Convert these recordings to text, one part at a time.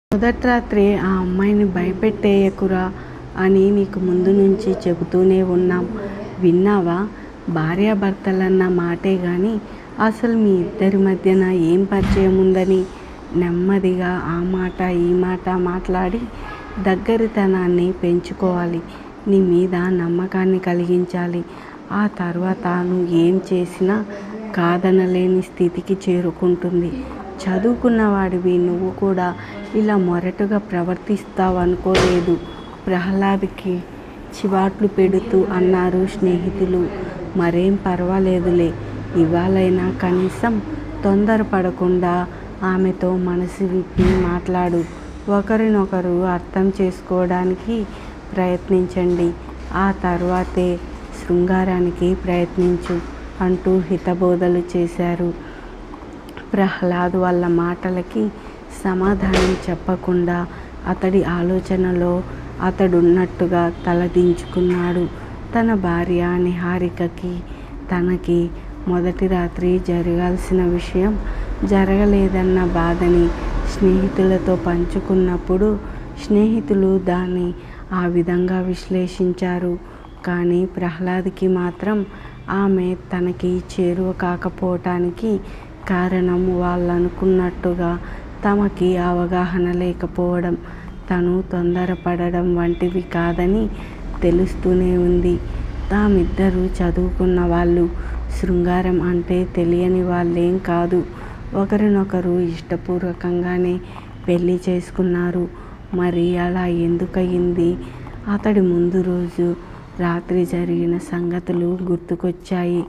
మొదటి రాత్రే ఆ అమ్మాయిని భయపెట్టేయకురా అని నీకు ముందు నుంచి చెబుతూనే ఉన్నాం విన్నావా భార్యాభర్తలన్న మాటే గాని అసలు మీ ఇద్దరి మధ్యన ఏం పరిచయం ఉందని నెమ్మదిగా ఆ మాట ఈ మాట మాట్లాడి దగ్గరితనాన్ని పెంచుకోవాలి నీ మీద నమ్మకాన్ని కలిగించాలి ఆ తర్వాత నువ్వు ఏం చేసినా కాదనలేని స్థితికి చేరుకుంటుంది చదువుకున్న వాడివి నువ్వు కూడా ఇలా మొరటుగా ప్రవర్తిస్తావనుకోలేదు ప్రహ్లాద్కి చివాట్లు పెడుతూ అన్నారు స్నేహితులు మరేం పర్వాలేదులే ఇవాళైనా కనీసం తొందరపడకుండా ఆమెతో మనసు విప్పి మాట్లాడు ఒకరినొకరు అర్థం చేసుకోవడానికి ప్రయత్నించండి ఆ తర్వాతే శృంగారానికి ప్రయత్నించు అంటూ హితబోధలు చేశారు ప్రహ్లాద్ వాళ్ళ మాటలకి సమాధానం చెప్పకుండా అతడి ఆలోచనలో అతడున్నట్టుగా తలదించుకున్నాడు తన భార్య నిహారికకి తనకి మొదటి రాత్రి జరగాల్సిన విషయం జరగలేదన్న బాధని స్నేహితులతో పంచుకున్నప్పుడు స్నేహితులు దాన్ని ఆ విధంగా విశ్లేషించారు కానీ ప్రహ్లాద్కి మాత్రం ఆమె తనకి చేరువ కాకపోవటానికి కారణం వాళ్ళనుకున్నట్టుగా తమకి అవగాహన లేకపోవడం తను తొందరపడడం వంటివి కాదని తెలుస్తూనే ఉంది తామిద్దరూ చదువుకున్న వాళ్ళు శృంగారం అంటే తెలియని వాళ్ళేం కాదు ఒకరినొకరు ఇష్టపూర్వకంగానే పెళ్లి చేసుకున్నారు మరి అలా ఎందుకయింది అతడి ముందు రోజు రాత్రి జరిగిన సంగతులు గుర్తుకొచ్చాయి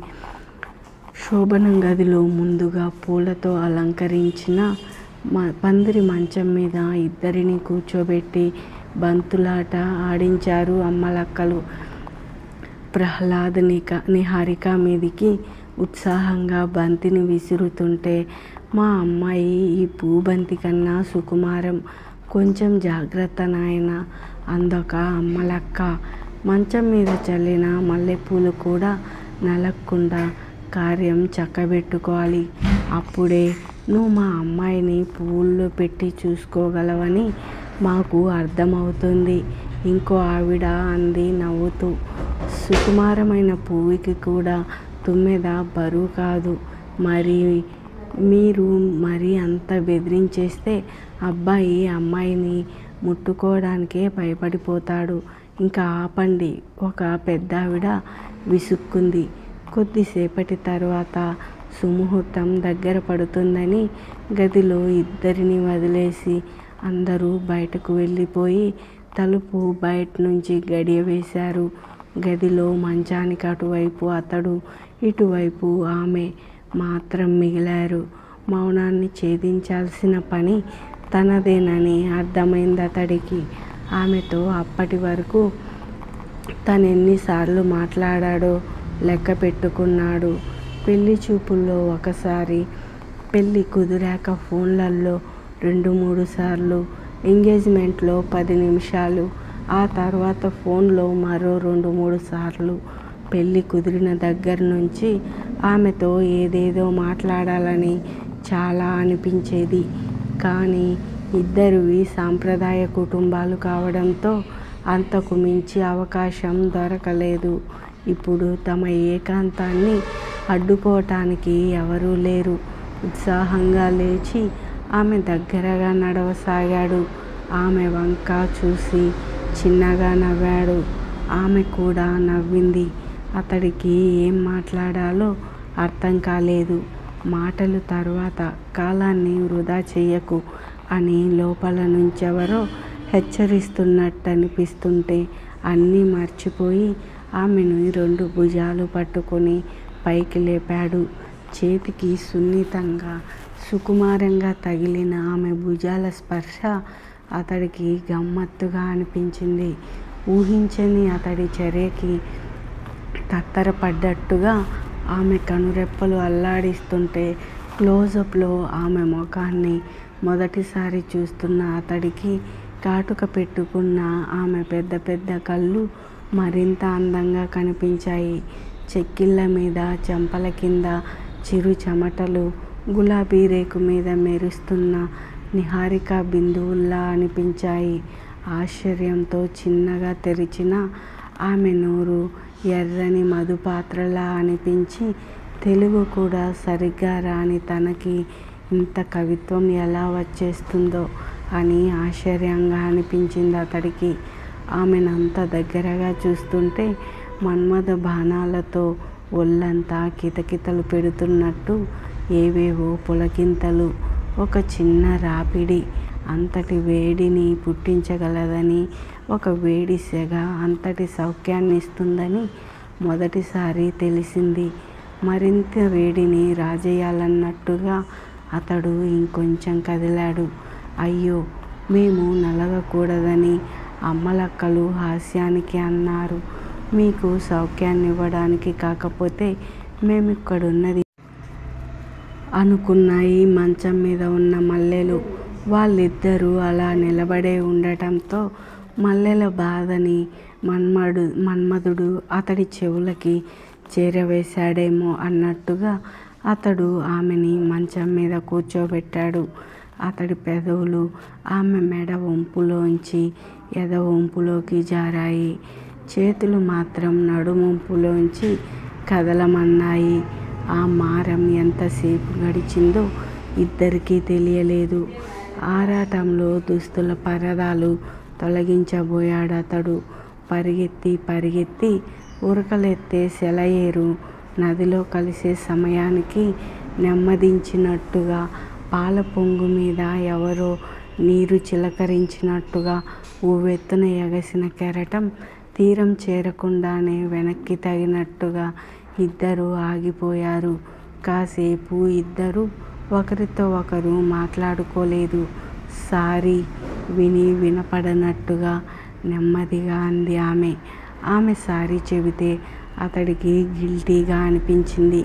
శోభనం గదిలో ముందుగా పూలతో అలంకరించిన మ పందిరి మంచం మీద ఇద్దరిని కూర్చోబెట్టి బంతులాట ఆడించారు అమ్మలక్కలు ప్రహ్లాద్ నిక నిహారిక మీదికి ఉత్సాహంగా బంతిని విసురుతుంటే మా అమ్మాయి ఈ పూబంతి కన్నా సుకుమారం కొంచెం జాగ్రత్త నాయన అందొక అమ్మలక్క మంచం మీద చల్లిన మల్లెపూలు కూడా నలక్కుండా కార్యం చక్కబెట్టుకోవాలి అప్పుడే నువ్వు మా అమ్మాయిని పువ్వుల్లో పెట్టి చూసుకోగలవని మాకు అర్థమవుతుంది ఇంకో ఆవిడ అంది నవ్వుతూ సుకుమారమైన పువ్వుకి కూడా తుమ్మెద బరువు కాదు మరి మీరు మరీ అంత బెదిరించేస్తే అబ్బాయి అమ్మాయిని ముట్టుకోవడానికే భయపడిపోతాడు ఇంకా ఆపండి ఒక పెద్దావిడ విసుక్కుంది కొద్దిసేపటి తర్వాత సుముహూర్తం దగ్గర పడుతుందని గదిలో ఇద్దరిని వదిలేసి అందరూ బయటకు వెళ్ళిపోయి తలుపు బయట నుంచి గడియ వేశారు గదిలో మంచానికి అటువైపు అతడు ఇటువైపు ఆమె మాత్రం మిగిలారు మౌనాన్ని ఛేదించాల్సిన పని తనదేనని అర్థమైంది అతడికి ఆమెతో అప్పటి వరకు తను ఎన్నిసార్లు మాట్లాడాడో లెక్క పెట్టుకున్నాడు పెళ్లి చూపుల్లో ఒకసారి పెళ్ళి కుదిరాక ఫోన్లల్లో రెండు మూడు సార్లు ఎంగేజ్మెంట్లో పది నిమిషాలు ఆ తర్వాత ఫోన్లో మరో రెండు మూడు సార్లు పెళ్ళి కుదిరిన దగ్గర నుంచి ఆమెతో ఏదేదో మాట్లాడాలని చాలా అనిపించేది కానీ ఇద్దరివి సాంప్రదాయ కుటుంబాలు కావడంతో అంతకు మించి అవకాశం దొరకలేదు ఇప్పుడు తమ ఏకాంతాన్ని అడ్డుకోవటానికి ఎవరూ లేరు ఉత్సాహంగా లేచి ఆమె దగ్గరగా నడవసాగాడు ఆమె వంక చూసి చిన్నగా నవ్వాడు ఆమె కూడా నవ్వింది అతడికి ఏం మాట్లాడాలో అర్థం కాలేదు మాటలు తర్వాత కాలాన్ని వృధా చెయ్యకు అని లోపల నుంచెవరో హెచ్చరిస్తున్నట్టు అనిపిస్తుంటే అన్నీ మర్చిపోయి ఆమెను రెండు భుజాలు పట్టుకొని పైకి లేపాడు చేతికి సున్నితంగా సుకుమారంగా తగిలిన ఆమె భుజాల స్పర్శ అతడికి గమ్మత్తుగా అనిపించింది ఊహించని అతడి చర్యకి తత్తరపడ్డట్టుగా ఆమె కనురెప్పలు అల్లాడిస్తుంటే క్లోజప్లో ఆమె ముఖాన్ని మొదటిసారి చూస్తున్న అతడికి కాటుక పెట్టుకున్న ఆమె పెద్ద పెద్ద కళ్ళు మరింత అందంగా కనిపించాయి చెక్కిళ్ళ మీద చెంపల కింద చిరు చెమటలు గులాబీ రేకు మీద మెరుస్తున్న నిహారిక బిందువుల్లా అనిపించాయి. ఆశ్చర్యంతో చిన్నగా తెరిచిన ఆమె నోరు ఎర్రని మధుపాత్రలా అనిపించి తెలుగు కూడా సరిగ్గా రాని తనకి ఇంత కవిత్వం ఎలా వచ్చేస్తుందో అని ఆశ్చర్యంగా అనిపించింది అతడికి. ఆమెనంత దగ్గరగా చూస్తుంటే మన్మథ బాణాలతో ఒళ్ళంతా కితకితలు పెడుతున్నట్టు ఏవేవో పులకింతలు, ఒక చిన్న రాపిడి అంతటి వేడిని పుట్టించగలదని, ఒక వేడి సెగ అంతటి సౌఖ్యాన్నిస్తుందని మొదటిసారి తెలిసింది. మరింత వేడిని రాజేయాలన్నట్టుగా అతడు ఇంకొంచెం కదిలాడు. అయ్యో! మేము నలగకూడదని అమ్మలక్కలు హాస్యానికి అన్నారు. మీకు సౌఖ్యాన్నివ్వడానికి కాకపోతే మేమిక్కడున్నది. అనుకున్నాయి మంచంమీద ఉన్న మల్లెలు. వాళ్ళిద్దరూ అలా నిలబడే ఉండటంతో మల్లెల బాధని మన్మధుడు అతడి చెవులకి చేరవేశాడేమో అన్నట్టుగా అతడు ఆమెని మంచంమీద కూర్చోబెట్టాడు. అతడి పెదవులు ఆమె మెడ వంపులోంచి ఎద వంపులోకి జారాయి. చేతులు మాత్రం నడుంవంపులోంచి కదలమన్నాయి. ఆ మారం ఎంతసేపు గడిచిందో ఇద్దరికీ తెలియలేదు. ఆరాటంలో దుస్తుల పరదాలు తొలగించబోయాడతడు. పరిగెత్తి పరిగెత్తి ఉరకలెత్తే సెలయేరు నదిలో కలిసే సమయానికి నెమ్మదించినట్టుగా పాల పొంగుమీద ఎవరో నీరు చిలకరించినట్టుగా ఉవ్వెత్తున ఎగసిన కెరటం తీరం చేరకుండానే వెనక్కి తగ్గినట్టుగా ఇద్దరూ ఆగిపోయారు. కాసేపు ఇద్దరూ ఒకరితో ఒకరు మాట్లాడుకోలేదు. సారీ వినీ వినపడనట్టుగా నెమ్మదిగా అంది ఆమె. ఆమె సారీ చెబితే అతడికి గిల్టీగా అనిపించింది.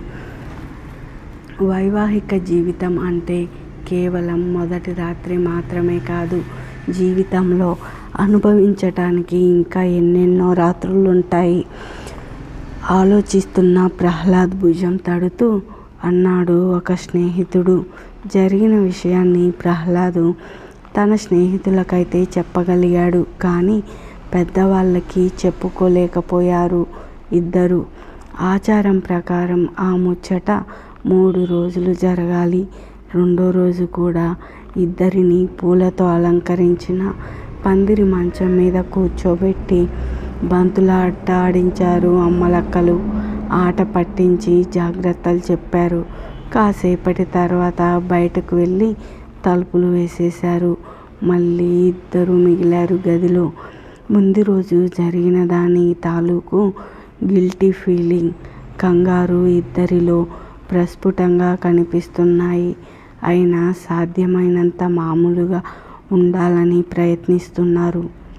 వైవాహిక జీవితం అంటే కేవలం మొదటి రాత్రి మాత్రమే కాదు. జీవితంలో అనుభవించటానికి ఇంకా ఎన్నెన్నో రాత్రులుంటాయి ఆలోచిస్తున్న ప్రహ్లాద్ భుజం తడుతూ అన్నాడు ఒక స్నేహితుడు. జరిగిన విషయాన్ని ప్రహ్లాదు తన స్నేహితులకైతే చెప్పగలిగాడు. కానీ పెద్దవాళ్ళకి చెప్పుకోలేకపోయారు ఇద్దరూ. ఆచారం ప్రకారం ఆ ముచ్చట మూడు రోజులు జరగాలి. రెండోరోజు కూడా ఇద్దరినీ పూలతో అలంకరించిన పందిరి మంచంమీద కూర్చోబెట్టి బంతులాట ఆడించారు అమ్మలక్కలు. ఆట పట్టించి జాగ్రత్తలు చెప్పారు. కాసేపటి తర్వాత బయటకు వెళ్ళి తలుపులు వేసేశారు. మళ్ళీ ఇద్దరూ మిగిలారు గదిలో. ముందురోజు జరిగినదాని తాలూకు గిల్టీ ఫీలింగ్, కంగారు ఇద్దరిలో ప్రస్ఫుటంగా కనిపిస్తున్నాయి. అయినా సాధ్యమైనంత మామూలుగా ఉండాలని ప్రయత్నిస్తున్నారు.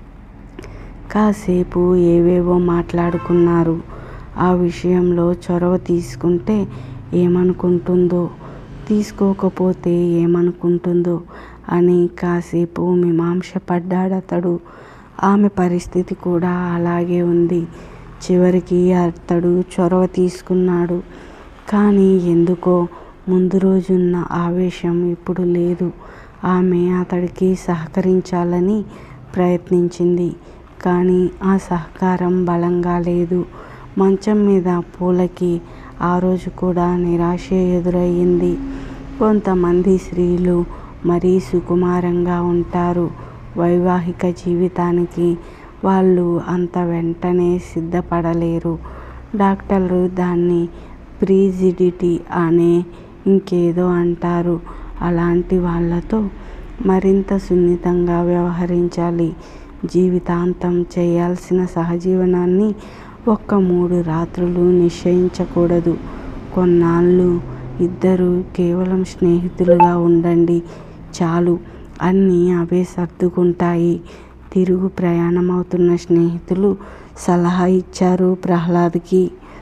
కాసేపు ఏవేవో మాట్లాడుకున్నారు. ఆ విషయంలో చొరవ తీసుకుంటే ఏమనుకుంటుందో, తీసుకోకపోతే ఏమనుకుంటుందో అని కాసేపు మీమాంస పడ్డాడతడు. ఆమె పరిస్థితి కూడా అలాగే ఉంది. చివరికి అతడు చొరవ తీసుకున్నాడు. కానీ ఎందుకో ముందురోజున్న ఆవేశం ఇప్పుడు లేదు. ఆమె అతడికి సహకరించాలని ప్రయత్నించింది. కానీ ఆ సహకారం బలంగా లేదు. మంచంమీద పూలకి ఆరోజు కూడా నిరాశే ఎదురయింది. కొంతమంది స్త్రీలు మరీ సుకుమారంగా ఉంటారు. వైవాహిక జీవితానికి వాళ్ళు అంత వెంటనే సిద్ధపడలేరు. డాక్టర్లు దాన్ని ఫ్రిజిడిటీ అనే ఇంకేదో అంటారు. అలాంటి వాళ్ళతో మరింత సున్నితంగా వ్యవహరించాలి. జీవితాంతం చెయ్యాల్సిన సహజీవనాన్ని ఒక్క మూడు రాత్రులు నిశ్చయించకూడదు. కొన్నాళ్ళు ఇద్దరూ కేవలం స్నేహితులుగా ఉండండి చాలు. అన్నీ అవే సర్దుకుంటాయి తిరుగు ప్రయాణమవుతున్న స్నేహితులు సలహా ఇచ్చారు ప్రహ్లాద్ కి.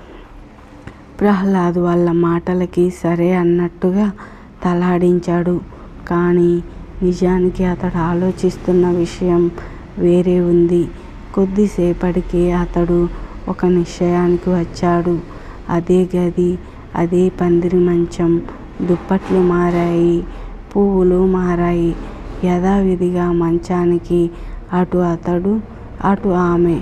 ప్రహ్లాద్ వాళ్ళ మాటలకి సరే అన్నట్టుగా తలాడించాడు. కానీ నిజానికి అతడు ఆలోచిస్తున్న విషయం వేరే ఉంది. కొద్దిసేపటికి అతడు ఒక నిశ్చయానికి వచ్చాడు. అదే గది, అదే పందిరి మంచం. దుప్పట్లు మారాయి. పువ్వులు మారాయి. యథావిధిగా మంచానికి అటు అతడు అటు ఆమె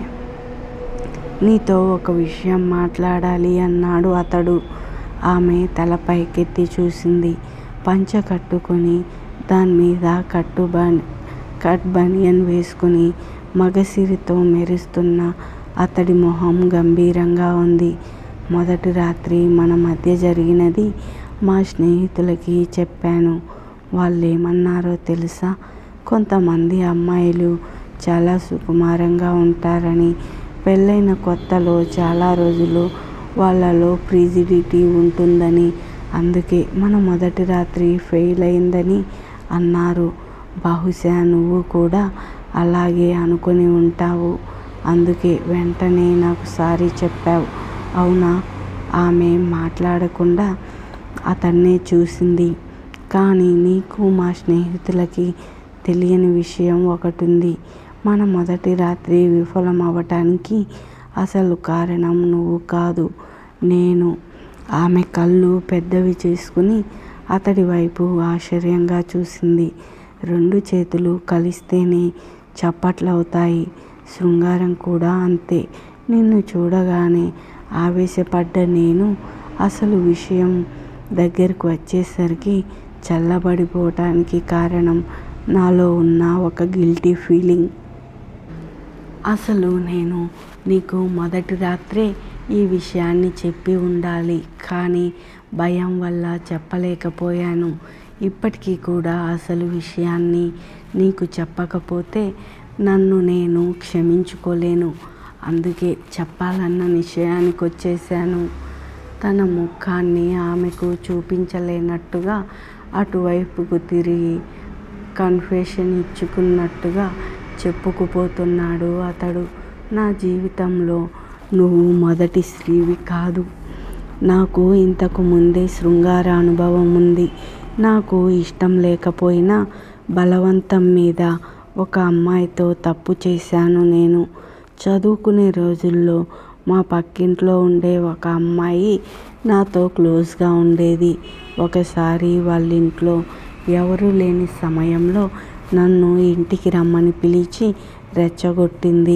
నీతో ఒక విషయం మాట్లాడాలి అన్నాడు అతడు ఆమె తల పైకెత్తి చూసింది పంచ కట్టుకొని దాని మీద కట్టు బన్ కట్ బనియన్ వేసుకుని మగసిరితో మెరుస్తున్న అతడి మొహం గంభీరంగా ఉంది మొదటి రాత్రి మన మధ్య జరిగినది మా స్నేహితులకి చెప్పాను వాళ్ళేమన్నారో తెలుసా కొంతమంది అమ్మాయిలు చాలా సుకుమారంగా ఉంటారని పెళ్ళైన కొత్తలో చాలా రోజులు వాళ్ళలో ప్రిజిడిటీ ఉంటుందని అందుకే మన మొదటి రాత్రి ఫెయిల్ అయిందని అన్నారు బహుశా నువ్వు కూడా అలాగే అనుకుని ఉంటావు అందుకే వెంటనే నాకు సారీ చెప్పావు అవునా ఆమె మాట్లాడకుండా అతన్నే చూసింది కానీ నీకు మా స్నేహితులకి తెలియని విషయం ఒకటి ఉంది మన మొదటి రాత్రి విఫలం అవ్వటానికి అసలు కారణం నువ్వు కాదు నేను ఆమె కళ్ళు పెద్దవి చేసుకుని అతడి వైపు ఆశ్చర్యంగా చూసింది రెండు చేతులు కలిస్తేనే చప్పట్లవుతాయి శృంగారం కూడా అంతే నిన్ను చూడగానే ఆవేశపడ్డ నేను అసలు విషయం దగ్గరకు వచ్చేసరికి చల్లబడిపోవటానికి కారణం నాలో ఉన్న ఒక గిల్టీ ఫీలింగ్ అసలు నేను నీకు మొదటి రాత్రే ఈ విషయాన్ని చెప్పి ఉండాలి కానీ భయం వల్ల చెప్పలేకపోయాను ఇప్పటికీ కూడా అసలు విషయాన్ని నీకు చెప్పకపోతే నన్ను నేను క్షమించుకోలేను అందుకే చెప్పాలన్న నిశ్చయానికి వచ్చేసాను తన ముఖాన్ని ఆమెకు చూపించలేనట్టుగా అటువైపుకు తిరిగి కన్ఫెషన్ ఇచ్చుకున్నట్టుగా చెప్పుకుపోతున్నాడు అతడు నా జీవితంలో నువ్వు మొదటి స్త్రీవి కాదు నాకు ఇంతకు ముందే శృంగార అనుభవం ఉంది నాకు ఇష్టం లేకపోయినా బలవంతం మీద ఒక అమ్మాయితో తప్పు చేశాను నేను చదువుకునే రోజుల్లో మా పక్కింట్లో ఉండే ఒక అమ్మాయి నాతో క్లోజ్గా ఉండేది ఒకసారి వాళ్ళ ఇంట్లో ఎవరూ లేని సమయంలో నన్ను ఇంటికి రమ్మని పిలిచి రెచ్చగొట్టింది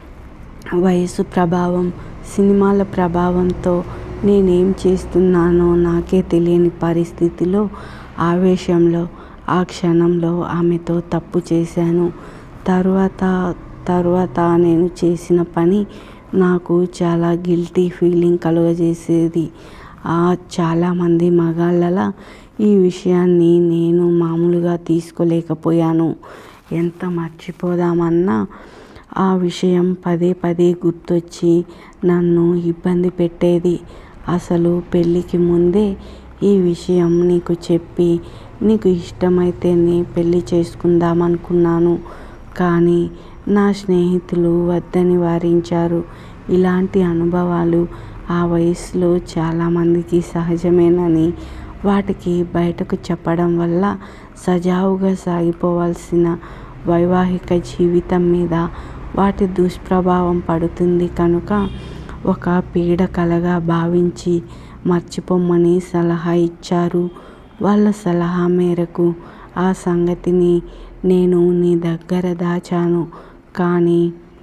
వయసు ప్రభావం సినిమాల ప్రభావంతో నేనేం చేస్తున్నానో నాకే తెలియని పరిస్థితిలో ఆవేశంలో ఆ క్షణంలో ఆమెతో తప్పు చేశాను తరువాత తరువాత నేను చేసిన పని నాకు చాలా గిల్టీ ఫీలింగ్ కలుగజేసేది ఆ చాలామంది మగాళ్ళలా ఈ విషయాన్ని నేను మామూలుగా తీసుకోలేకపోయాను ఎంత మర్చిపోదామన్నా ఆ విషయం పదే పదే గుర్తొచ్చి నన్ను ఇబ్బంది పెట్టేది అసలు పెళ్ళికి ముందే ఈ విషయం నీకు చెప్పి నీకు ఇష్టమైతేనే పెళ్ళి చేసుకుందామనుకున్నాను కానీ నా స్నేహితులు వద్దని వారించారు ఇలాంటి అనుభవాలు ఆ వయసులో చాలామందికి సహజమేనని వాటికి బయటకు చెప్పడం వల్ల సజావుగా సాగిపోవాల్సిన వైవాహిక జీవితం మీద వాటి దుష్ప్రభావం పడుతుంది కనుక ఒక పీడకలగా భావించి మర్చిపోమ్మని సలహా ఇచ్చారు వాళ్ళ సలహా మేరకు ఆ సంగతిని నేను నీ దగ్గర దాచాను కానీ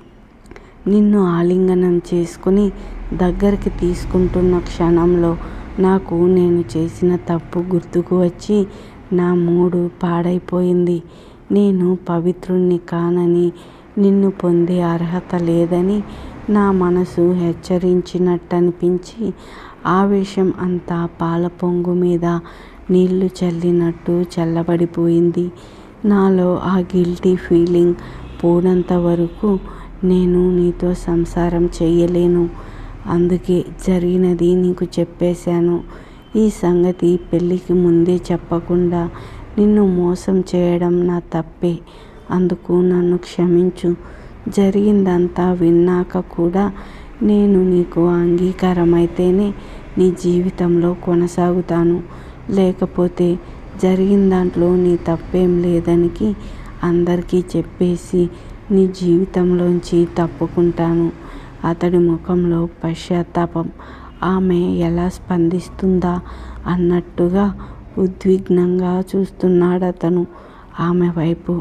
నిన్ను ఆలింగనం చేసుకుని దగ్గరికి తీసుకుంటున్న క్షణంలో నాకు నేను చేసిన తప్పు గుర్తుకు వచ్చి నా మూడు పాడైపోయింది నేను పవిత్రుణ్ణి కానని నిన్ను పొందే అర్హత లేదని నా మనసు హెచ్చరించినట్టనిపించి ఆవేశం అంతా పాల పొంగు మీద నీళ్లు చల్లినట్టు చల్లబడిపోయింది నాలో ఆ గిల్టీ ఫీలింగ్ పోనంత వరకు నేను నీతో సంసారం చెయ్యలేను అందుకే జరిగినది నీకు చెప్పేశాను ఈ సంగతి పెళ్ళికి ముందే చెప్పకుండా నిన్ను మోసం చేయడం నా తప్పే అందుకు నన్ను క్షమించు జరిగిందంతా విన్నాక కూడా నేను నీకు అంగీకారమైతేనే నీ జీవితంలో కొనసాగుతాను లేకపోతే జరిగిన దాంట్లో నీ తప్పేం లేదనికి అందరికీ చెప్పేసి నీ జీవితంలోంచి తప్పుకుంటాను అతడి ముఖంలో పశ్చాత్తాపం ఆమె ఎలా స్పందిస్తుందా అన్నట్టుగా ఉద్విగ్నంగా చూస్తున్నాడు అతను ఆమె వైపు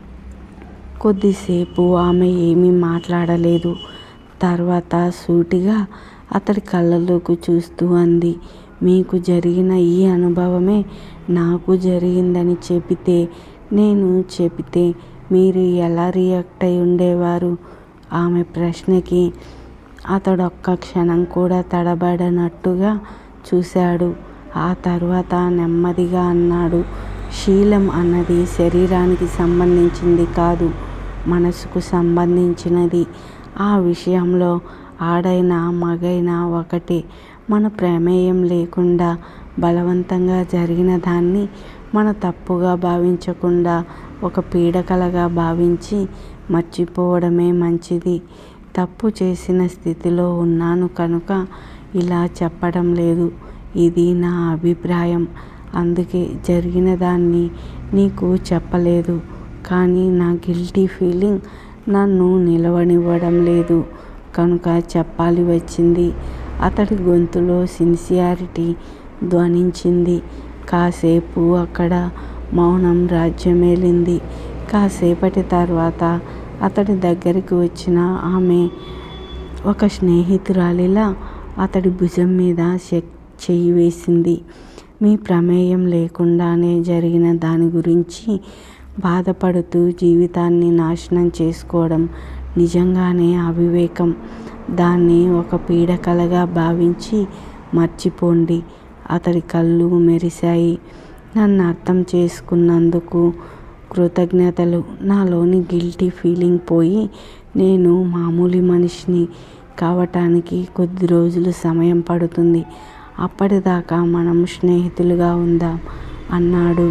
కొద్దిసేపు ఆమె ఏమీ మాట్లాడలేదు తర్వాత సూటిగా అతడి కళ్ళలోకి చూస్తూ అంది మీకు జరిగిన ఈ అనుభవమే నాకు జరిగిందని చెబితే నేను చెబితే మీరు ఎలా రియాక్ట్ అయి ఉండేవారు ఆమె ప్రశ్నకి అతడు ఒక్క క్షణం కూడా తడబడనట్టుగా చూశాడు ఆ తర్వాత నెమ్మదిగా అన్నాడు శీలం అన్నది శరీరానికి సంబంధించింది కాదు మనసుకు సంబంధించినది ఆ విషయంలో ఆడైనా మగైనా ఒకటే మన ప్రమేయం లేకుండా బలవంతంగా జరిగిన దాన్ని మన తప్పుగా భావించకుండా ఒక పీడకలగా భావించి మర్చిపోవడమే మంచిది తప్పు చేసిన స్థితిలో ఉన్నాను కనుక ఇలా చెప్పడం లేదు ఇది నా అభిప్రాయం అందుకే జరిగిన దాన్ని నీకు చెప్పలేదు కానీ నా గిల్టీ ఫీలింగ్ నన్ను నిలవనివ్వడం లేదు కనుక చెప్పాలి వచ్చింది అతడి గొంతులో సిన్సియారిటీ ధ్వనించింది కాసేపు అక్కడ మౌనం రాజ్యమేలింది కాసేపటి తర్వాత అతడి దగ్గరికి వచ్చిన ఆమె ఒక స్నేహితురాలిలా అతడి భుజం మీద చెయ్యి వేసింది మీ ప్రమేయం లేకుండానే జరిగిన దాని గురించి బాధపడుతూ జీవితాన్ని నాశనం చేసుకోవడం నిజంగానే అవివేకం దాన్ని ఒక పీడకలగా భావించి మర్చిపోండి అతడి కళ్ళు మెరిశాయి నన్ను అర్థం చేసుకున్నందుకు కృతజ్ఞతలు నాలోని గిల్టీ ఫీలింగ్ పోయి నేను మామూలు మనిషిని కావటానికి కొద్ది రోజులు సమయం పడుతుంది అప్పటిదాకా మనం స్నేహితులుగా ఉందాం అన్నాడు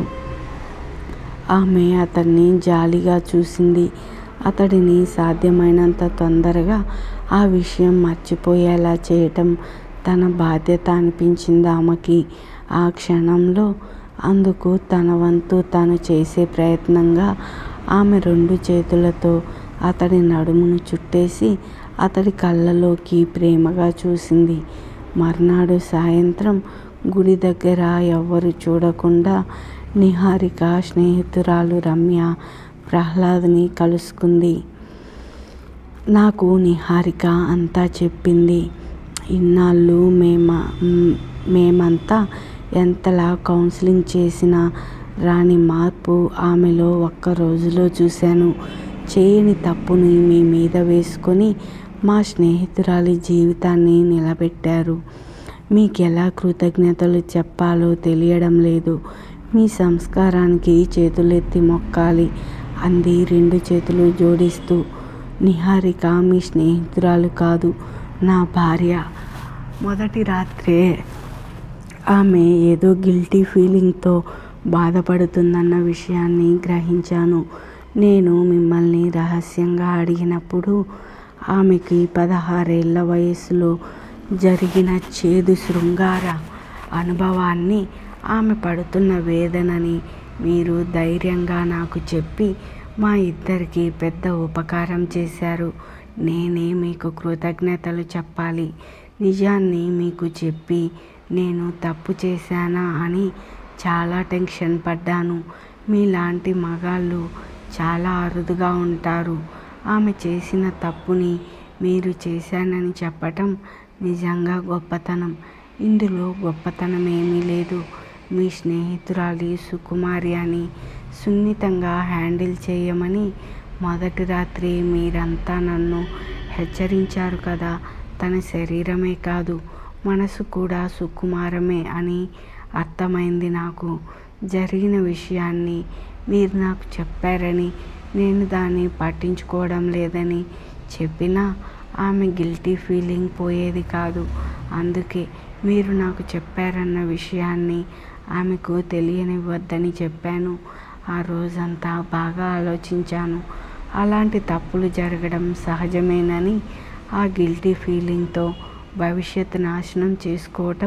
ఆమె అతన్ని జాలిగా చూసింది అతడిని సాధ్యమైనంత తొందరగా ఆ విషయం మర్చిపోయేలా చేయటం తన బాధ్యత అనిపించింది ఆమెకి ఆ క్షణంలో అందుకు తన వంతు తను చేసే ప్రయత్నంగా ఆమె రెండు చేతులతో అతడి నడుమును చుట్టేసి అతడి కళ్ళలోకి ప్రేమగా చూసింది మర్నాడు సాయంత్రం గుడి దగ్గర ఎవ్వరు చూడకుండా నిహారిక స్నేహితురాలు రమ్య ప్రహ్లాద్ని కలుసుకుంది నాకు నిహారిక అంతా చెప్పింది ఇన్నాళ్ళు మేమ మేమంతా ఎంతలా కౌన్సిలింగ్ చేసినా రాని మార్పు ఆమెలో ఒక్క రోజులో చూశాను చేయని తప్పుని మీ మీద వేసుకొని మా స్నేహితురాలి జీవితాన్ని నిలబెట్టారు మీకు ఎలా కృతజ్ఞతలు చెప్పాలో తెలియడం లేదు మీ సంస్కారానికి చేతులెత్తి మొక్కాలి అంది రెండు చేతులు జోడిస్తూ నిహారిక మీ స్నేహితురాలు కాదు నా భార్య మొదటి రాత్రే ఆమె ఏదో గిల్టీ ఫీలింగ్తో బాధపడుతుందన్న విషయాన్ని గ్రహించాను నేను మిమ్మల్ని రహస్యంగా అడిగినప్పుడు ఆమెకి పదహారేళ్ల వయసులో జరిగిన చేదు శృంగార అనుభవాన్ని ఆమె పడుతున్న వేదనని మీరు ధైర్యంగా నాకు చెప్పి మా ఇద్దరికి పెద్ద ఉపకారం చేశారు నేనే మీకు కృతజ్ఞతలు చెప్పాలి నిజాన్ని మీకు చెప్పి నేను తప్పు చేశానా అని చాలా టెన్షన్ పడ్డాను మీలాంటి మగాళ్ళు చాలా అరుదుగా ఉంటారు ఆమె చేసిన తప్పుని మీరు చేశానని చెప్పటం నిజంగా గొప్పతనం ఇందులో గొప్పతనం ఏమీ లేదు మీ స్నేహితురాలి సుకుమారి అని సున్నితంగా హ్యాండిల్ చేయమని మొదటి రాత్రి మీరంతా నన్ను హెచ్చరించారు కదా తన శరీరమే కాదు మనసు కూడా సుకుమారమే అని అర్థమైంది నాకు జరిగిన విషయాన్ని మీరు నాకు చెప్పారని నేను దాన్ని పట్టించుకోవడం లేదని చెప్పినా ఆమె గిల్టీ ఫీలింగ్ పోయేది కాదు అందుకే మీరు నాకు చెప్పారన్న విషయాన్ని ఆమెకు తెలియనివ్వద్దని చెప్పాను ఆ రోజంతా బాగా ఆలోచించాను అలాంటి తప్పులు జరగడం సహజమేనని ఆ గిల్టీ ఫీలింగ్తో భవిష్యత్తు నాశనం చేసుకోవటం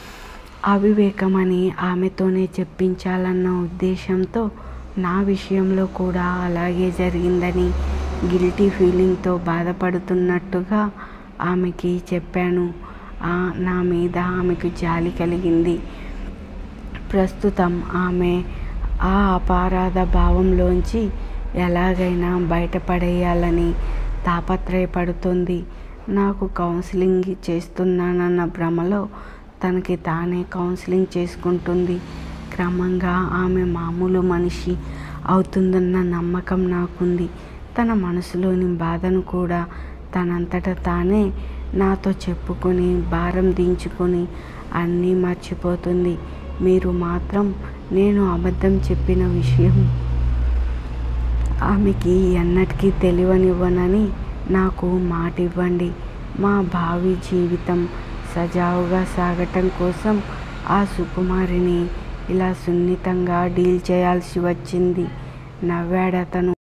అవివేకమని ఆమెతోనే చెప్పించాలన్న ఉద్దేశంతో నా విషయంలో కూడా అలాగే జరిగిందని గిల్టీ ఫీలింగ్తో బాధపడుతున్నట్టుగా ఆమెకి చెప్పాను నా మీద ఆమెకు జాలి కలిగింది ప్రస్తుతం ఆమె ఆ అపరాధ భావంలోంచి ఎలాగైనా బయటపడేయాలని తాపత్రయపడుతోంది నాకు కౌన్సిలింగ్ చేస్తున్నానన్న భ్రమలో తనకి తానే కౌన్సిలింగ్ చేసుకుంటుంది క్రమంగా ఆమె మామూలు మనిషి అవుతుందన్న నమ్మకం నాకుంది తన మనసులోని బాధను కూడా తనంతట తానే నాతో చెప్పుకొని భారం దించుకొని అన్నీ మర్చిపోతుంది మీరు మాత్రం నేను అబద్ధం చెప్పిన విషయం ఆమెకి ఎన్నటికీ తెలియనివ్వనని నాకు మాట ఇవ్వండి మా భావి జీవితం సజావుగా సాగటం కోసం ఆ సుకుమారిని ఇలా సున్నితంగా డీల్ చేయాల్సి వచ్చింది నవ్వాడతను